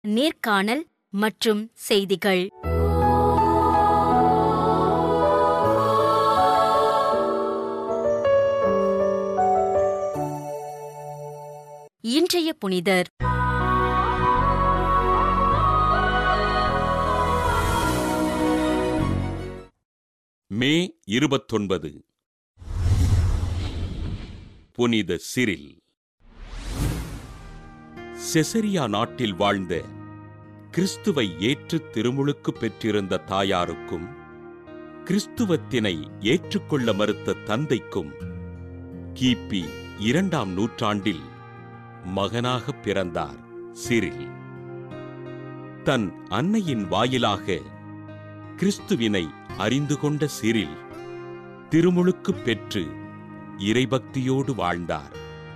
நேர்காணல் மற்றும் செய்திகள் இன்றைய புனிதர் மே இருபத்தொன்பது புனித சிரில் செசரியா நாட்டில் வாழ்ந்த கிறிஸ்துவை ஏற்று திருமுழுக்கு பெற்றிருந்த தாயாருக்கும் கிறிஸ்துவத்தினை ஏற்றுக்கொள்ள மறுத்த தந்தைக்கும் கிபி இரண்டாம் நூற்றாண்டில் மகனாக பிறந்தார் சிரில் தன் அன்னையின் வாயிலாக கிறிஸ்துவினை அறிந்து கொண்ட சிரில் திருமுழுக்கு பெற்று இறைபக்தியோடு வாழ்ந்தார்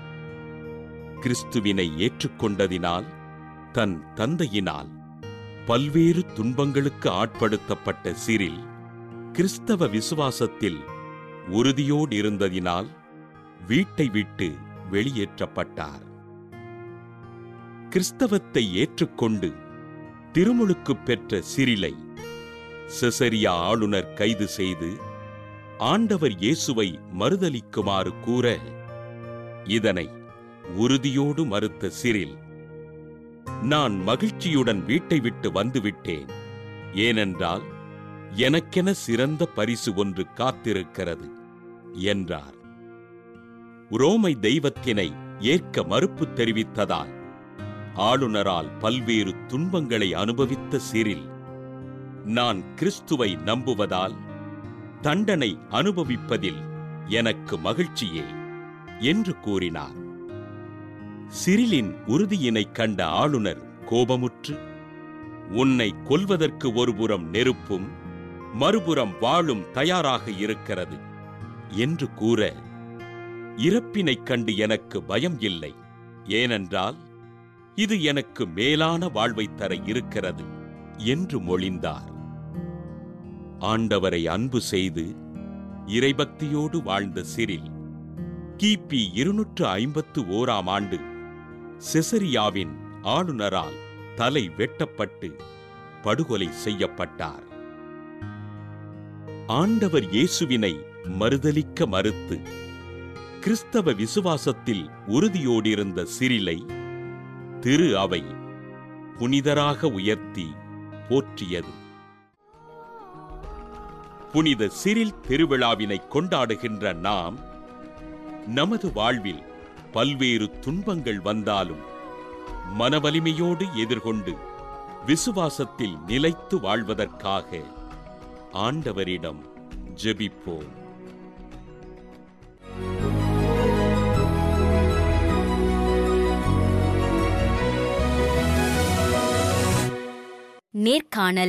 கிறிஸ்துவினை ஏற்றுக்கொண்டதினால் தன் தந்தையினால் பல்வேறு துன்பங்களுக்கு ஆட்படுத்தப்பட்ட சிரில் கிறிஸ்தவ விசுவாசத்தில் உறுதியோடு இருந்ததினால் வீட்டை விட்டு வெளியேற்றப்பட்டார் கிறிஸ்தவத்தை ஏற்றுக்கொண்டு திருமுழுக்கு பெற்ற சிரிலை செசரியா ஆளுநர் கைது செய்து ஆண்டவர் இயேசுவை மறுதலிக்குமாறு கூற இதனை உறுதியோடு மறுத்த சிரில் நான் மகிழ்ச்சியுடன் வீட்டை விட்டு வந்துவிட்டேன் ஏனென்றால் எனக்கென சிறந்த பரிசு ஒன்று காத்திருக்கிறது என்றார் ரோமை தெய்வத்தினை ஏற்க மறுப்பு தெரிவித்ததால் ஆளுநரால் பல்வேறு துன்பங்களை அனுபவித்த சிரில் நான் கிறிஸ்துவை நம்புவதால் தண்டனை அனுபவிப்பதில் எனக்கு மகிழ்ச்சியே என்று கூறினார் சிரிலின் உறுதியினைக் கண்ட ஆளுநர் கோபமுற்று உன்னை கொல்வதற்கு ஒருபுறம் நெருப்பும் மறுபுறம் வாளும் தயாராக இருக்கிறது என்று கூற இறப்பினைக் கண்டு எனக்கு பயம் இல்லை ஏனென்றால் இது எனக்கு மேலான வாழ்வைத் தர இருக்கிறது என்று மொழிந்தார் ஆண்டவரை அன்பு செய்து இறைபக்தியோடு வாழ்ந்த சிரில் கிபி இருநூற்று ஐம்பத்து ஓராம் ஆண்டு செசரியாவின் ஆளுநரால் தலை வெட்டப்பட்டு படுகொலை செய்யப்பட்டார் ஆண்டவர் இயேசுவினை மறுதலிக்க மறுத்து கிறிஸ்தவ விசுவாசத்தில் உறுதியோடிருந்த சிரிலை திரு அவை புனிதராக உயர்த்தி போற்றியது புனித சிரில் திருவிழாவினை கொண்டாடுகின்ற நாம் நமது வாழ்வில் பல்வேறு துன்பங்கள் வந்தாலும் மனவலிமையோடு எதிர்கொண்டு விசுவாசத்தில் நிலைத்து வாழ்வதற்காக ஆண்டவரிடம் ஜெபிப்போம் நேர்காணல்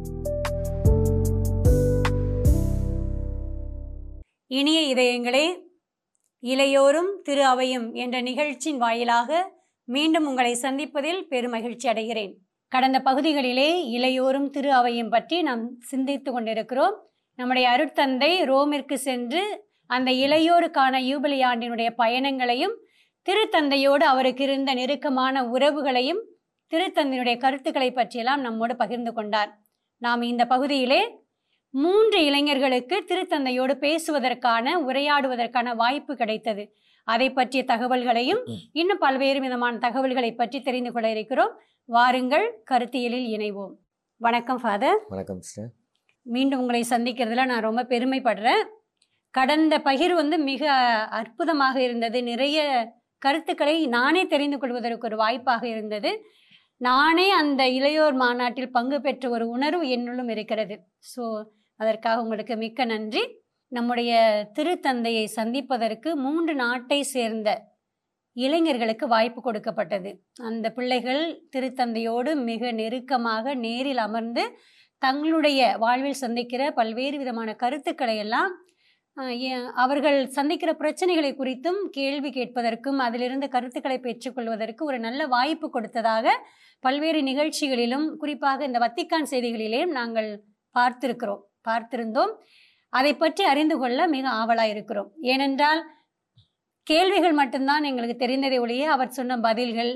இனிய இதயங்களே இளையோரும் திரு அவையும் என்ற நிகழ்ச்சியின் வாயிலாக மீண்டும் உங்களை சந்திப்பதில் பெருமகிழ்ச்சி அடைகிறேன் கடந்த பகுதிகளிலே இளையோரும் திரு அவையும் பற்றி நாம் சிந்தித்து கொண்டிருக்கிறோம் நம்முடைய அருட்தந்தை ரோமிற்கு சென்று அந்த இளையோருக்கான யூபிலி ஆண்டினுடைய பயணங்களையும் திருத்தந்தையோடு அவருக்கு இருந்த நெருக்கமான உறவுகளையும் திருத்தந்தையினுடைய கருத்துக்களை பற்றியெல்லாம் நம்மோடு பகிர்ந்து கொண்டார் நாம் இந்த பகுதியிலே மூன்று இளைஞர்களுக்கு திருத்தந்தையோடு பேசுவதற்கான உரையாடுவதற்கான வாய்ப்பு கிடைத்தது அதை பற்றிய தகவல்களையும் இன்னும் பல்வேறு விதமான தகவல்களை பற்றி தெரிந்து கொள்ள இருக்கிறோம் வாருங்கள் கருத்தியலில் இணைவோம் வணக்கம் ஃபாதர் வணக்கம் சிஸ்டர் மீண்டும் உங்களை சந்திக்கிறதுல நான் ரொம்ப பெருமைப்படுறேன் கடந்த பகிர் வந்து மிக அற்புதமாக இருந்தது நிறைய கருத்துக்களை நானே தெரிந்து கொள்வதற்கு ஒரு வாய்ப்பாக இருந்தது நானே அந்த இளையோர் மாநாட்டில் பங்கு பெற்ற ஒரு உணர்வு என்னுள்ளும் இருக்கிறது ஸோ அதற்காக உங்களுக்கு மிக்க நன்றி நம்முடைய திருத்தந்தையை சந்திப்பதற்கு மூன்று நாட்டை சேர்ந்த இளைஞர்களுக்கு வாய்ப்பு கொடுக்கப்பட்டது அந்த பிள்ளைகள் திருத்தந்தையோடு மிக நெருக்கமாக நேரில் அமர்ந்து தங்களுடைய வாழ்வில் சந்திக்கிற பல்வேறு விதமான கருத்துக்களை எல்லாம் அஹ், ஏ- அவர்கள் சந்திக்கிற பிரச்சனைகளை குறித்தும் கேள்வி கேட்பதற்கும் அதிலிருந்து கருத்துக்களை பெற்றுக்கொள்வதற்கு ஒரு நல்ல வாய்ப்பு கொடுத்ததாக பல்வேறு நிகழ்ச்சிகளிலும் குறிப்பாக இந்த வத்திக்கான் செய்திகளிலேயும் நாங்கள் பார்த்திருக்கிறோம் பார்த்திருந்தோம் அதை பற்றி அறிந்து கொள்ள மிக ஆவலாக இருக்கிறோம் ஏனென்றால் கேள்விகள் மட்டும்தான் எங்களுக்கு தெரிந்ததை ஒழிய அவர் சொன்ன பதில்கள்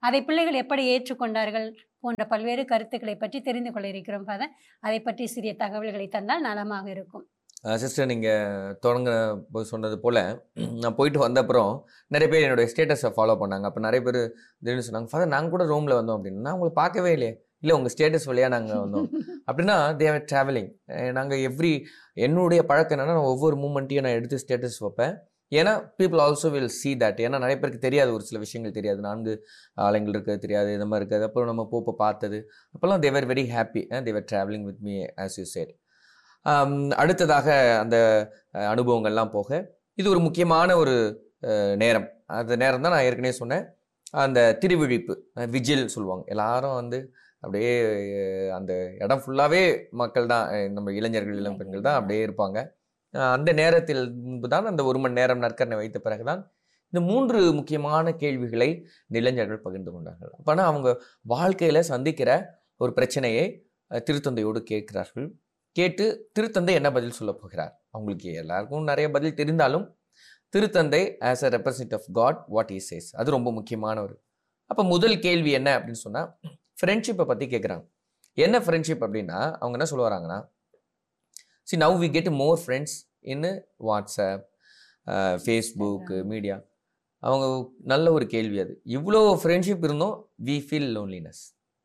அதை பிள்ளைகள் எப்படி ஏற்றுக்கொண்டார்கள் போன்ற பல்வேறு கருத்துக்களை பற்றி தெரிந்து கொள்ள இருக்கிறோம் ஃபாதர் அதை பற்றி சிறிய தகவல்களை தந்தால் நலமாக இருக்கும் சிஸ்டர் நீங்கள் தொடங்க போது சொன்னது போல் நான் போயிட்டு வந்த அப்புறம் நிறைய பேர் என்னுடைய ஸ்டேட்டஸை ஃபாலோ பண்ணாங்க அப்போ நிறைய பேர் திடீர்னு சொன்னாங்க ஃபாதர் நாங்கள் கூட ரோமில் வந்தோம் அப்படின்னு நான் உங்களை பார்க்கவே இல்லையே இல்லை உங்கள் ஸ்டேட்டஸ் வழியாக நாங்கள் வந்தோம் அப்படின்னா தேவர் ட்ராவலிங் நாங்கள் எவ்ரி என்னுடைய பழக்கம் என்னன்னா நான் ஒவ்வொரு மூமெண்ட்டையும் நான் எடுத்து ஸ்டேட்டஸ் வைப்பேன் ஏன்னா people also will see that ஏன்னா நிறைய பேருக்கு தெரியாது ஒரு சில விஷயங்கள் தெரியாது நான்கு ஆலயங்கள் இருக்கிறது தெரியாது இந்த மாதிரி இருக்காது அப்புறம் நம்ம போப்போ பார்த்தது அப்போல்லாம் they were very happy they were travelling with me as you said ஆம், அடுத்ததாக அந்த அஹ், அனுபவங்கள்லாம் போக இது ஒரு முக்கியமான ஒரு அஹ், நேரம் அந்த நேரம் தான் நான் ஏற்கனவே சொன்னேன் அந்த திருவிழிப்பு விஜில் சொல்லுவாங்க எல்லாரும் வந்து அப்படியே அஹ், அந்த இடம் ஃபுல்லாகவே மக்கள் தான் அஹ், நம்ம இளைஞர்கள் இளம் பெண்கள் தான் அப்படியே இருப்பாங்க அஹ், அந்த நேரத்தில் முன்பு தான் அந்த ஒரு மணி நேரம் நற்கரணை வைத்த பிறகுதான் இந்த மூன்று முக்கியமான கேள்விகளை இந்த இளைஞர்கள் பகிர்ந்து கொண்டார்கள் அப்போனா அவங்க வாழ்க்கையில் சந்திக்கிற ஒரு பிரச்சனையை அஹ், திருத்தந்தையோடு கேட்கிறார்கள் கேட்டு திருத்தந்தை என்ன பதில் சொல்ல போகிறார் அவங்களுக்கு எல்லாருக்கும் நிறைய பதில் தெரிந்தாலும் திருத்தந்தை as a represent of God what he says அது ரொம்ப முக்கியமான ஒரு அப்போ முதல் கேள்வி என்ன அப்படின்னு சொன்னால் ஃப்ரெண்ட்ஷிப்பை பற்றி கேட்குறாங்க என்ன ஃப்ரெண்ட்ஷிப் அப்படின்னா அவங்க என்ன சொல்ல வராங்கன்னா see now we get more friends in WhatsApp Facebook media அவங்க நல்ல ஒரு கேள்வி அது இவ்வளோ ஃப்ரெண்ட்ஷிப் இருந்தும் வி ஃபீல் லோன்லினஸ்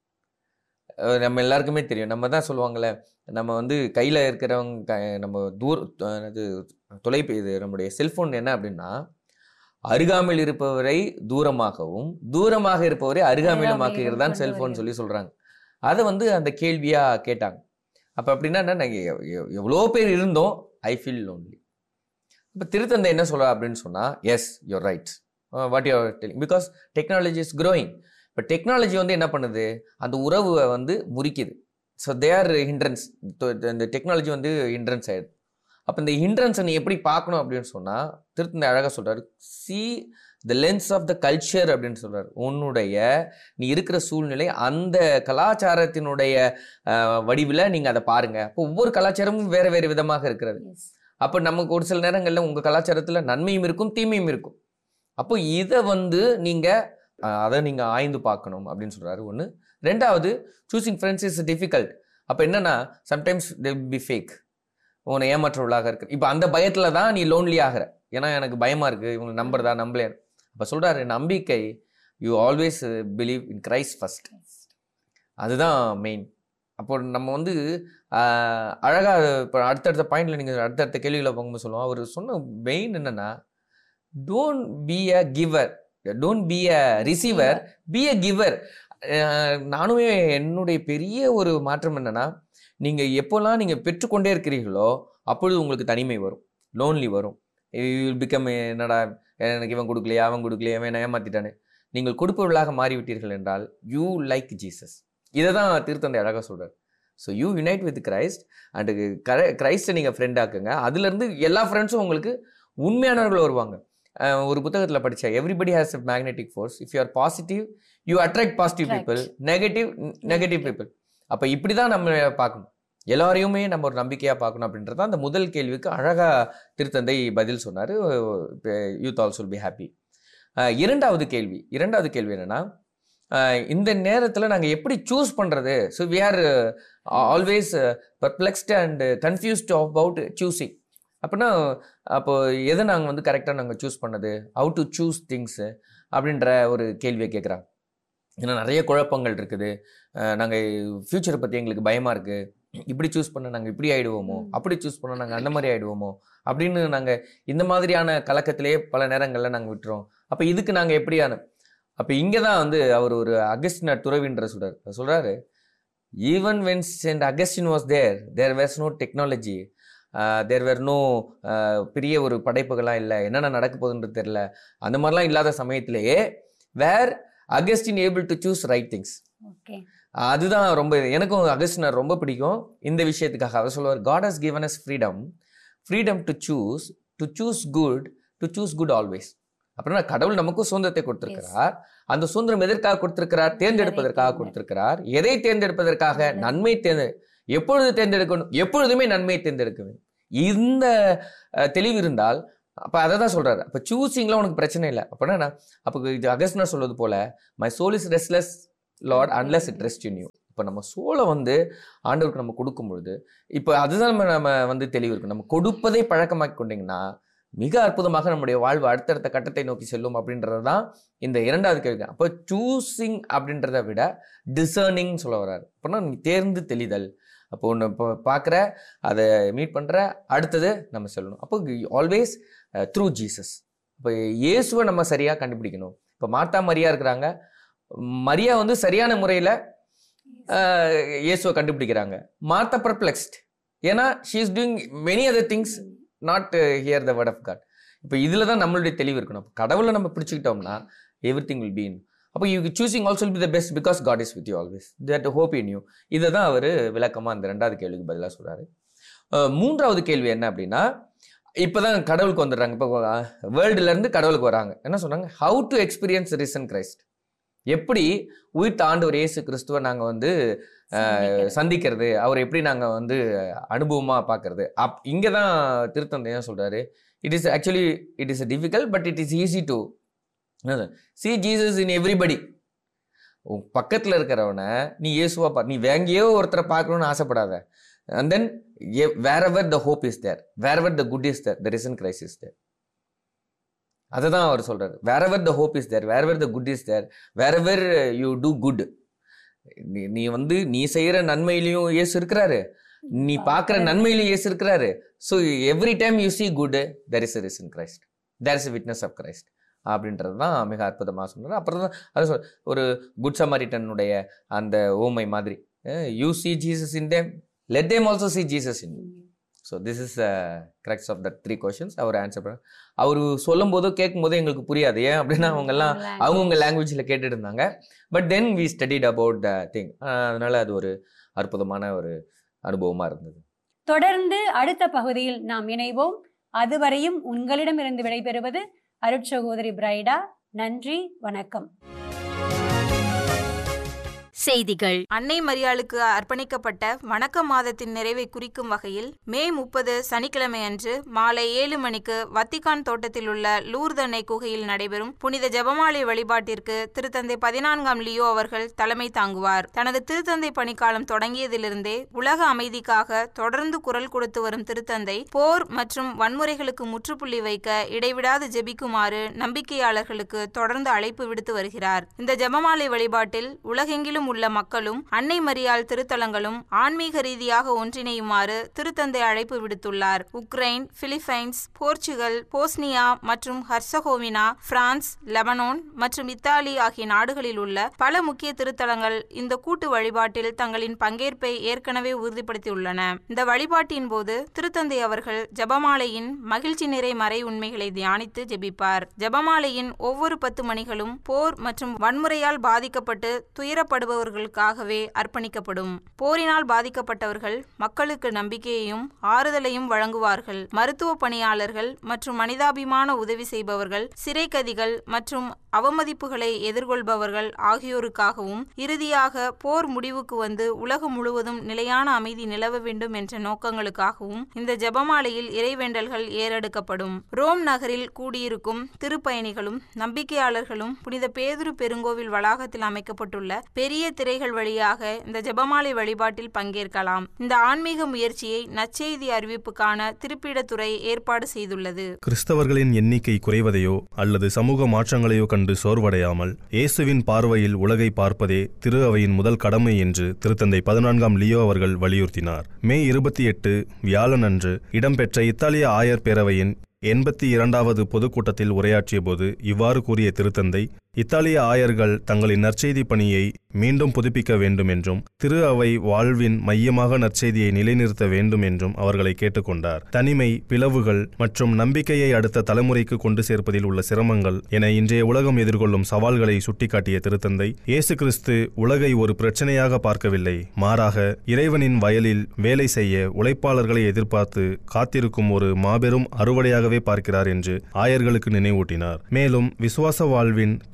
நம்ம எல்லாருக்குமே தெரியும் நம்ம தான் சொல்லுவாங்கள்ல நம்ம வந்து கையில் இருக்கிறவங்க க- நம்ம தூர அது தொலைபே இது நம்முடைய செல்ஃபோன் என்ன அப்படின்னா அருகாமையில் இருப்பவரை தூரமாகவும் தூரமாக இருப்பவரை அருகாமையிலும் ஆக்குகிறது தான் கொண்டு செல்ஃபோன் வருகிறது. சொல்லி சொல்கிறாங்க அதை வந்து அந்த கேள்வியாக கேட்டாங்க அப்போ அப்படின்னா என்ன நாங்கள் எவ்வளோ பேர் இருந்தோம் ஐ ஃபீல் லோன்லி இப்போ திருத்தந்தை என்ன சொல்கிறா அப்படின்னு சொன்னால் yes you're right what you're telling because technology is growing இப்போ டெக்னாலஜி வந்து என்ன பண்ணுது அந்த உறவை வந்து முறிக்குது ஸோ தேர் ஹிண்ட்ரன்ஸ் இந்த டெக்னாலஜி வந்து ஹிண்ட்ரன்ஸ் ஆயிடுது அப்போ இந்த ஹிண்ட்ரன்ஸை நீ எப்படி பார்க்கணும் அப்படின்னு சொன்னால் திருத்தந்தை அழகாக சொல்கிறாரு see the lens of the culture அப்படின்னு சொல்கிறார் உன்னுடைய நீ இருக்கிற சூழ்நிலை அந்த கலாச்சாரத்தினுடைய வடிவில் நீங்கள் அதை பாருங்கள் அப்போ ஒவ்வொரு கலாச்சாரமும் வேறு வேறு விதமாக இருக்கிறது Yes. அப்போ நமக்கு ஒரு சில நேரங்களில் உங்கள் கலாச்சாரத்தில் நன்மையும் இருக்கும் தீமையும் இருக்கும் அப்போ இதை வந்து நீங்கள் அதை நீங்கள் ஆய்ந்து பார்க்கணும் அப்படின்னு சொல்கிறாரு ஒன்று ரெண்டாவது சூசிங் ஃப்ரெண்ட்ஸ் இஸ் டிஃபிகல்ட் அப்போ என்னன்னா சம்டைம்ஸ் தே பி ஃபேக் உன்னை ஏமாற்றவர்களாக இருக்கு இப்போ அந்த பயத்தில் தான் நீ லோன்லி ஆகிற ஏன்னா எனக்கு பயமாக இருக்குது இவங்க நம்புறதா நம்பல அப்போ சொல்கிறாரு நம்பிக்கை you always believe in Christ first அதுதான் மெயின் அப்போ நம்ம வந்து ஆஹ், அழகா இப்போ அடுத்தடுத்த பாயிண்ட்ல நீங்கள் அடுத்தடுத்த கேள்விகளை போகும்போது சொல்லுவோம் அவர் சொன்ன மெயின் என்னன்னா don't be a giver don't be a receiver be a giver நானுமே என்னுடைய பெரிய ஒரு மாற்றம் என்னன்னா நீங்க எப்போல்லாம் நீங்க பெற்றுக்கொண்டே இருக்கிறீர்களோ அப்பொழுது உங்களுக்கு தனிமை வரும் லோன்லி வரும் பிகம் என்னடா எனக்கு இவன் கொடுக்கலையா அவன் கொடுக்கலையா அவன் என்னை ஏமாத்திட்டானே நீங்கள் கொடுப்பவர்களாக மாறிவிட்டீர்கள் என்றால் யூ லைக் ஜீசஸ் இதை தான் திருத்தந்தை அழகாக சொல்றார் so you unite with Christ and கிரைஸ்ட்டை நீங்கள் ஃப்ரெண்ட் ஆக்குங்க அதுலேருந்து எல்லா ஃப்ரெண்ட்ஸும் உங்களுக்கு உண்மையானவர்கள் வருவாங்க அஹ் ஒரு புத்தகத்தில் படிச்ச everybody has a magnetic force if you are positive you attract positive Attract. People negative negative people அப்போ இப்படி தான் நம்ம பார்க்கணும் எல்லாரையுமே நம்ம ஒரு நம்பிக்கையாக பார்க்கணும் அப்படின்றது தான் அந்த முதல் கேள்விக்கு அழகாக திருத்தந்தை பதில் சொன்னார் யூத் ஆல்சோ பி ஹாப்பி இரண்டாவது கேள்வி இரண்டாவது கேள்வி என்னன்னா அஹ் இந்த நேரத்தில் நாங்கள் எப்படி சூஸ் பண்ணுறது so we are always perplexed and confused about choosing அப்படின்னா அப்போ எதை நாங்கள் வந்து கரெக்டாக நாங்கள் சூஸ் பண்ணது ஹவு டு சூஸ் திங்ஸு அப்படின்ற ஒரு கேள்வியை கேட்குறாங்க ஏன்னா நிறைய குழப்பங்கள் இருக்குது நாங்கள் ஃப்யூச்சரை பற்றி எங்களுக்கு பயமாக இருக்குது இப்படி சூஸ் பண்ண நாங்கள் இப்படி ஆயிடுவோமோ ம். அப்படி சூஸ் பண்ண நாங்கள் அந்த மாதிரி ஆயிடுவோமோ அப்படின்னு நாங்கள் இந்த மாதிரியான கலக்கத்திலே பல நேரங்களில் நாங்கள் விட்டுறோம் அப்போ இதுக்கு நாங்கள் எப்படியான அப்போ இங்கே தான் வந்து அவர் ஒரு அகஸ்டினர் துறவின்ற சொல்றாரு சொல்கிறாரு even when saint Augustine was there there were no technology there were no பெரிய ஒரு படைப்புகள்லாம் இல்லை என்னென்ன நடக்க போகுதுன்றது தெரில அந்த மாதிரிலாம் இல்லாத சமயத்திலேயே where Augustine able to choose right things okay அதுதான் ரொம்ப எனக்கும் அகஸ்டினர் ரொம்ப பிடிக்கும் இந்த விஷயத்துக்காக அவர் சொல்லுவார் God has given us freedom freedom to choose to choose good to choose good always அப்படின்னா கடவுள் நமக்கும் சுதந்திரத்தை கொடுத்திருக்கிறார் அந்த சுதந்திரம் எதற்காக கொடுத்திருக்கிறார் தேர்ந்தெடுப்பதற்காக தேர்ந்தெடுக்க. கொடுத்திருக்கிறார் எதை தேர்ந்தெடுப்பதற்காக நல்லது. நன்மை தேர்ந்து எப்பொழுது தேர்ந்தெடுக்கணும் எப்பொழுதுமே நன்மையை தேர்ந்தெடுக்க வேண்டும் இந்த அஹ், தெளிவு இருந்தால் அப்போ அதை தான் சொல்கிறாரு அப்போ சூஸிங்லாம் உனக்கு பிரச்சனை இல்லை அப்படின்னா என்ன? அப்போ இது அகஸ்னர் சொல்வது போல my soul is restless Lord unless it rest in you இப்போ நம்ம சோலை வந்து ஆண்டவருக்கு நம்ம கொடுக்கும் பொழுது இப்போ அதுதான் நம்ம நம்ம வந்து தெளிவு இருக்கு நம்ம கொடுப்பதை பழக்கமாக்கி கொண்டீங்கன்னா மிக அற்புதமாக நம்முடைய வாழ்வு அடுத்தடுத்த கட்டத்தை நோக்கி செல்லும் அப்படின்றது தான் இந்த இரண்டாவது கேள்வி அப்போ சூஸிங் அப்படின்றத விட டிசர்னிங் சொல்ல வர்றாரு அப்படின்னா நீ தேர்ந்து தெளிதல் அப்போ ஒன்று இப்போ பார்க்குற அதை மீட் பண்ணுற அடுத்தது நம்ம சொல்லணும் அப்போ ஆல்வேஸ் த்ரூ ஜீசஸ் இப்போ இயேசுவை நம்ம சரியாக கண்டுபிடிக்கணும் இப்போ மார்த்தா மரியா இருக்கிறாங்க மரியா வந்து சரியான முறையில் இயேசுவை கண்டுபிடிக்கிறாங்க மார்த்தா பர்ப்ளெக்ஸ்ட் ஏன்னா she is doing many other things not hear the word of God இப்போ இதில் தான் நம்மளுடைய தெளிவு இருக்கணும் அப்ப கடவுளை நம்ம பிடிச்சிக்கிட்டோம்னா எவ்ரி திங் வில் பீன் அப்போ you choosing also be the best because God is with you always that hope in you இதை தான் அவர் விளக்கமாக அந்த ரெண்டாவது கேள்விக்கு பதிலாக சொல்கிறாரு மூன்றாவது கேள்வி என்ன அப்படின்னா இப்போதான் கடவுளுக்கு வந்துடுறாங்க இப்போ வேர்ல்டுலேருந்து கடவுளுக்கு வராங்க என்ன சொன்னாங்க how to experience risen Christ எப்படி உயிர்த்த ஆண்டவர் இயேசு கிறிஸ்துவை நாங்கள் வந்து அஹ், சந்திக்கிறது அவர் எப்படி நாங்கள் வந்து அனுபவமாக பார்க்கறது அப் இங்கே தான் திருத்தந்தை என்ன சொல்கிறாரு it is actually it is difficult but it is easy to see Jesus in everybody உன் பக்கத்தில் இருக்கிறவனை நீ இயேசுவா பா நீ வேங்கியோ ஒருத்தரை பார்க்கணும்னு ஆசைப்படாத and then wherever the hope is there wherever the good is there the risen Christ is there அதை தான் அவர் சொல்றாரு wherever the hope is there wherever the good is there wherever you do good நீ நீ வந்து நீ செய்யற நன்மையிலையும் இயேசு இருக்கிறாரு நீ பார்க்குற நன்மையிலையும் இயேசு இருக்கிறாரு so every time you see good there is a risen Christ there is a witness of Christ அப்படின்றது தான் மிக அற்புதமாக சொன்னார் அப்புறம் தான் அது சொல் ஒரு குட் சமாரிட்டனுடைய அந்த ஓமை மாதிரி you see Jesus in them let them also see Jesus in so this is corrects of the three questions அவர் ஆன்சர் பண்ண அவர் சொல்லும் போதோ கேட்கும் போதோ எங்களுக்கு புரியாது ஏன் அப்படின்னா அவங்கெல்லாம் அவங்கவுங்க லாங்குவேஜில் கேட்டுட்டு இருந்தாங்க but then we studied about the thing அதனால அது ஒரு அற்புதமான ஒரு அனுபவமாக இருந்தது தொடர்ந்து அடுத்த பகுதியில் நாம் இணைவோம் அதுவரையும் உங்களிடமிருந்து விடைபெறுவது அருட்சகோதரி பிரைடா நன்றி வணக்கம் செய்திகள் அன்னை மரியாளுக்கு அர்ப்பணிக்கப்பட்ட வணக்க மாதத்தின் நிறைவை குறிக்கும் வகையில் மே முப்பது சனிக்கிழமை அன்று மாலை ஏழு மணிக்கு வத்திகான் தோட்டத்தில் உள்ள லூர்து அன்னை குகையில் நடைபெறும் புனித ஜெபமாலை வழிபாட்டிற்கு திருத்தந்தை பதினான்காம் லியோ அவர்கள் தலைமை தாங்குவார் தனது திருத்தந்தை பணிக்காலம் தொடங்கியதிலிருந்தே உலக அமைதிக்காக தொடர்ந்து குரல் கொடுத்து வரும் திருத்தந்தை போர் மற்றும் வன்முறைகளுக்கு முற்றுப்புள்ளி வைக்க இடைவிடாது ஜெபிக்குமாறு நம்பிக்கையாளர்களுக்கு தொடர்ந்து அழைப்பு விடுத்து வருகிறார் இந்த ஜெபமாலை வழிபாட்டில் உலகெங்கிலும் உள்ள மக்களும் அன்னை மரியாள் திருத்தலங்களும் ஆன்மீக ரீதியாக ஒன்றிணையுமாறு திருத்தந்தை அழைப்பு விடுத்துள்ளார் உக்ரைன் பிலிப்பைன்ஸ் போர்ச்சுகல் போஸ்னியா மற்றும் ஹர்சகோவினா பிரான்ஸ் லெபனோன் மற்றும் இத்தாலி ஆகிய நாடுகளில் உள்ள பல முக்கிய திருத்தலங்கள் இந்த கூட்டு வழிபாட்டில் தங்களின் பங்கேற்பை ஏற்கனவே உறுதிப்படுத்தியுள்ளன இந்த வழிபாட்டின் போது திருத்தந்தை அவர்கள் ஜெபமாலையின் மகிழ்ச்சி நிறை மறை உண்மைகளை தியானித்து ஜெபிப்பார் ஜெபமாலையின் ஒவ்வொரு பத்து மணிகளும் போர் மற்றும் வன்முறையால் பாதிக்கப்பட்டு துயரப்படுபவர்களுக்காகவே அர்ப்பணிக்கப்படும் போரினால் பாதிக்கப்பட்டவர்கள் மக்களுக்கு நம்பிக்கையையும் ஆறுதலையும் வழங்குவார்கள் மருத்துவ பணியாளர்கள் மற்றும் மனிதாபிமான உதவி செய்பவர்கள் சிறைக்கதிகள் மற்றும் அவமதிப்புகளை எதிர்கொள்பவர்கள் ஆகியோருக்காகவும் இறுதியாக போர் முடிவுக்கு வந்து உலகம் முழுவதும் நிலையான அமைதி நிலவ வேண்டும் என்ற நோக்கங்களுக்காகவும் இந்த ஜெபமாலையில் இறைவேண்டல்கள் ஏறெடுக்கப்படும் ரோம் நகரில் கூடியிருக்கும் திருப்பயணிகளும் நம்பிக்கையாளர்களும் புனித பேதுரு பெருங்கோவில் வளாகத்தில் அமைக்கப்பட்டுள்ள பெரிய திரைகள் வழியாக இந்த ஜெபமாலை வழிபாட்டில் பங்கேற்கலாம் இந்த ஆன்மீக முயற்சியை நற்செய்தி அறிவிப்புக்கான திருப்பிடத்துறை ஏற்பாடு செய்துள்ளது கிறிஸ்தவர்களின் எண்ணிக்கை குறைவதையோ அல்லது சமூக மாற்றங்களையோ கண்டு சோர்வடையாமல் இயேசுவின் பார்வையில் உலகை பார்ப்பதே திரு அவையின் முதல் கடமை என்று திருத்தந்தை பதினான்காம் லியோ அவர்கள் வலியுறுத்தினார் மே இருபத்தி எட்டு வியாழன் அன்று இடம்பெற்ற இத்தாலிய ஆயர் பேரவையின் எண்பத்தி இரண்டாவது பொதுக்கூட்டத்தில் உரையாற்றியபோது இவ்வாறு கூறிய திருத்தந்தை இத்தாலிய ஆயர்கள் தங்களின் நற்செய்தி பணியை மீண்டும் புதுப்பிக்க வேண்டும் என்றும் திரு அவை வாழ்வின் மையமாக நற்செய்தியை நிலைநிறுத்த வேண்டும் என்றும் அவர்களை கேட்டுக்கொண்டார் தனிமை பிளவுகள் மற்றும் நம்பிக்கையை அடுத்த தலைமுறைக்கு கொண்டு சேர்ப்பதில் உள்ள சிரமங்கள் என இன்றைய உலகம் எதிர்கொள்ளும் சவால்களை சுட்டிக்காட்டிய திருத்தந்தை இயேசு கிறிஸ்து உலகை ஒரு பிரச்சனையாக பார்க்கவில்லை மாறாக இறைவனின் வயலில் வேலை செய்ய உழைப்பாளர்களை எதிர்பார்த்து காத்திருக்கும் ஒரு மாபெரும் அறுவடையாகவே பார்க்கிறார் என்று ஆயர்களுக்கு நினைவூட்டினார் மேலும் விசுவாச வாழ்வின்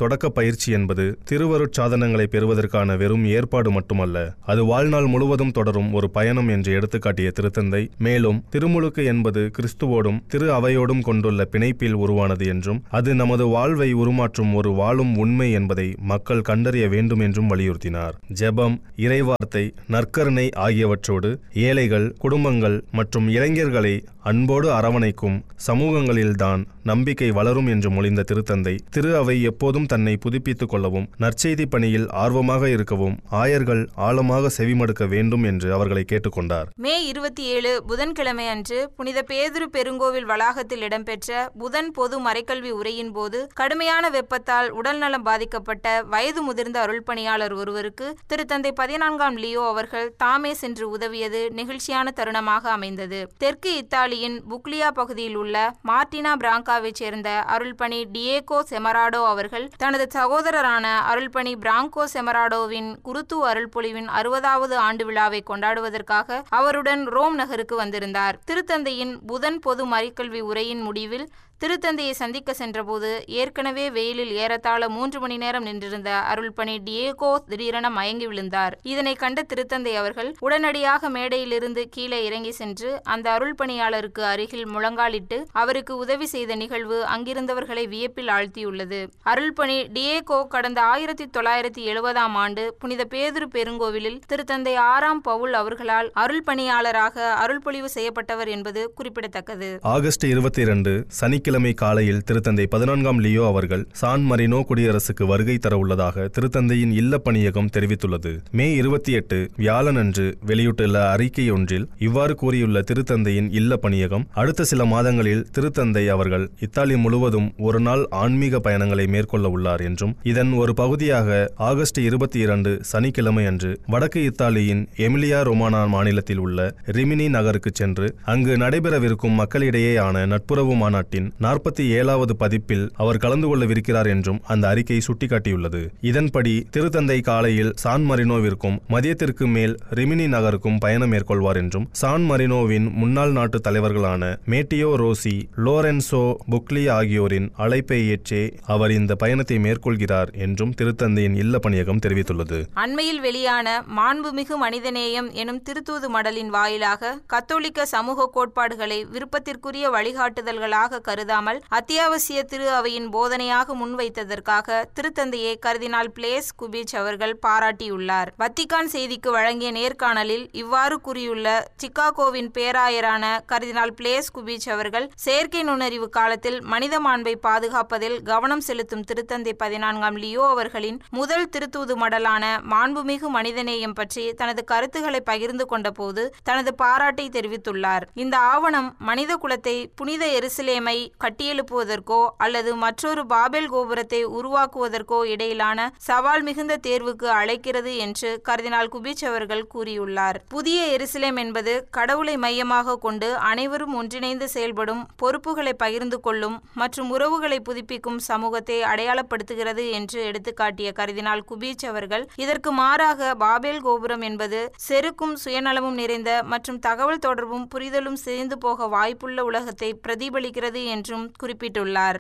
தொடக்க பயிற்சி என்பது திருவருட் சாதனங்களை பெறுவதற்கான வெறும் ஏற்பாடு மட்டுமல்ல அது வாழ்நாள் முழுவதும் தொடரும் ஒரு பயணம் என்று எடுத்துக்காட்டிய திருத்தந்தை மேலும் திருமுழுக்கு என்பது கிறிஸ்துவோடும் திரு அவையோடும் கொண்டுள்ள பிணைப்பில் உருவானது என்றும் அது நமது வாழ்வை உருமாற்றும் ஒரு வாழும் உண்மை என்பதை மக்கள் கண்டறிய வேண்டும் என்றும் வலியுறுத்தினார் ஜெபம் இறைவார்த்தை நற்கருணை ஆகியவற்றோடு ஏழைகள் குடும்பங்கள் மற்றும் இளைஞர்களை அன்போடு அரவணைக்கும் சமூகங்களில்தான் நம்பிக்கை வளரும் என்று மொழிந்த திருத்தந்தை திரு அவை எப்போதும் தன்னை புதுப்பித்துக் கொள்ளவும் நற்செய்தி பணியில் ஆர்வமாக இருக்கவும் ஆயர்கள் ஆழமாக செவிமடுக்க வேண்டும் என்று அவர்களை கேட்டுக்கொண்டார் மே இருபத்தி ஏழு புதன்கிழமை அன்று புனித பேதுரு பெருங்கோவில் வளாகத்தில் இடம்பெற்ற புதன் பொது மறைக்கல்வி உரையின் போது கடுமையான வெப்பத்தால் உடல்நலம் பாதிக்கப்பட்ட வயது முதிர்ந்த அருள்பணியாளர் ஒருவருக்கு திருத்தந்தை பதினான்காம் லியோ அவர்கள் தாமே சென்று உதவியது நெகிழ்ச்சியான தருணமாக அமைந்தது தெற்கு இத்தாலியின் புக்லியா பகுதியில் உள்ள மார்டினா பிராங்காவைச் சேர்ந்த அருள்பணி டியேகோ செமராடோ அவர்கள் தனது சகோதரரான அருள்பணி பிராங்கோ செமராடோவின் குருத்து அருள்பொழிவின் அறுபதாவது ஆண்டு விழாவை கொண்டாடுவதற்காக அவருடன் ரோம் நகருக்கு வந்திருந்தார் திருத்தந்தையின் புதன் பொது மறைக்கல்வி உரையின் முடிவில் திருத்தந்தையை சந்திக்க சென்றபோது ஏற்கனவே வெயிலில் ஏறத்தாழ மூன்று மணி நேரம் நின்றிருந்த அருள்பணி டியேகோ திடீரென மயங்கி விழுந்தார் இதனை கண்ட திருத்தந்தை அவர்கள் உடனடியாக மேடையிலிருந்து கீழே இறங்கி சென்று அந்த அருள்பணியாளருக்கு அருகில் முழங்காலிட்டு அவருக்கு உதவி செய்த நிகழ்வு அங்கிருந்தவர்களை வியப்பில் ஆழ்த்தியுள்ளது அருள்பணி டியேகோ கடந்த ஆயிரத்தி தொள்ளாயிரத்தி எழுபதாம் ஆண்டு புனித பேதுரு பெருங்கோவிலில் திருத்தந்தை ஆறாம் பவுல் அவர்களால் அருள்பணியாளராக அருள்பொழிவு செய்யப்பட்டவர் என்பது குறிப்பிடத்தக்கது ஆகஸ்ட் இருபத்தி இரண்டு சனிக்கிழமை காலையில் திருத்தந்தை பதினான்காம் லியோ அவர்கள் சான் மரினோ குடியரசுக்கு வருகை தர உள்ளதாக திருத்தந்தையின் இல்ல பணியகம் தெரிவித்துள்ளது மே இருபத்தி எட்டு வியாழனன்று வெளியிட்டுள்ள அறிக்கை ஒன்றில் இவ்வாறு கூறியுள்ள திருத்தந்தையின் இல்ல பணியகம் அடுத்த சில மாதங்களில் திருத்தந்தை அவர்கள் இத்தாலி முழுவதும் ஒரு நாள் ஆன்மீக பயணங்களை மேற்கொள்ள உள்ளார் என்றும் இதன் ஒரு பகுதியாக ஆகஸ்ட் இருபத்தி இரண்டு சனிக்கிழமை அன்று வடக்கு இத்தாலியின் எமிலியா ரொமானா மாநிலத்தில் உள்ள ரிமினி நகருக்கு சென்று அங்கு நடைபெறவிருக்கும் மக்களிடையேயான நட்புறவு மாநாட்டின் நாற்பத்தி ஏழாவது பதிப்பில் அவர் கலந்து கொள்ளவிருக்கிறார் என்றும் அந்த அறிக்கை சுட்டிக்காட்டியுள்ளது இதன்படி திருத்தந்தை காலையில் சான் மரினோவிற்கும் மதியத்திற்கு மேல் ரிமினி நகருக்கும் பயணம் மேற்கொள்வார் என்றும் சான் மரினோவின் முன்னாள் நாட்டு தலைவர்களான மேட்டியோ ரோசி லோரென்சோ புக்லி ஆகியோரின் அழைப்பை ஏற்றே அவர் இந்த பயணத்தை மேற்கொள்கிறார் என்றும் திருத்தந்தையின் இல்ல பணியகம் தெரிவித்துள்ளது அண்மையில் வெளியான மாண்புமிகு மனிதநேயம் எனும் திருத்தூது மடலின் வாயிலாக கத்தோலிக்க சமூக கோட்பாடுகளை விருப்பத்திற்குரிய வழிகாட்டுதல்களாக கருதாமல் அத்தியாவசிய திரு அவையின் போதனையாக முன்வைத்ததற்காக திருத்தந்தையை கர்தினால் பிளேஸ் குபிச் அவர்கள் பாராட்டியுள்ளார் வத்திக்கான் செய்திக்கு வழங்கிய நேர்காணலில் இவ்வாறு கூறியுள்ள சிக்காகோவின் பேராயரான கர்தினால் பிளேஸ் குபிச் அவர்கள் செயற்கை நுண்ணறிவு காலத்தில் மனித மாண்பை பாதுகாப்பதில் கவனம் செலுத்தும் திருத்தந்தை பதினான்காம் லியோ அவர்களின் முதல் திருத்தூது மடலான மாண்புமிகு மனிதநேயம் பற்றி தனது கருத்துக்களை பகிர்ந்து கொண்டபோது தனது பாராட்டை தெரிவித்துள்ளார் இந்த ஆவணம் மனித குலத்தை புனித எருசலேமை கட்டியெழுப்புவதற்கோ அல்லது மற்றொரு பாபேல் கோபுரத்தை உருவாக்குவதற்கோ இடையிலான சவால் மிகுந்த தேர்வுக்கு அழைக்கிறது என்று கர்தினால் குபிச் அவர்கள் கூறியுள்ளார் புதிய எருசலேம் என்பது கடவுளை மையமாக கொண்டு அனைவரும் ஒன்றிணைந்து செயல்படும் பொறுப்புகளை பகிர்ந்து கொள்ளும் மற்றும் உறவுகளை புதுப்பிக்கும் சமூகத்தை அடையாளப்படுத்துகிறது என்று எடுத்துக்காட்டிய கருதினால் குபீச் அவர்கள் இதற்கு மாறாக பாபேல் கோபுரம் என்பது செருக்கும் சுயநலமும் நிறைந்த மற்றும் தகவல் தொடர்பும் புரிதலும் சிதைந்து போக வாய்ப்புள்ள உலகத்தை பிரதிபலிக்கிறது என்றும் குறிப்பிட்டுள்ளார்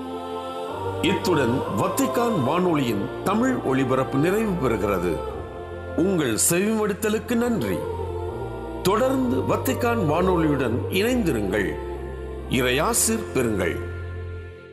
இத்துடன் வத்திக்கான் வானொலியின் தமிழ் ஒளிபரப்பு நிறைவு பெறுகிறது உங்கள் செவிமடுத்தலுக்கு நன்றி தொடர்ந்து வத்திக்கான் வானொலியுடன் இணைந்திருங்கள் இறையாசிர் பெறுங்கள்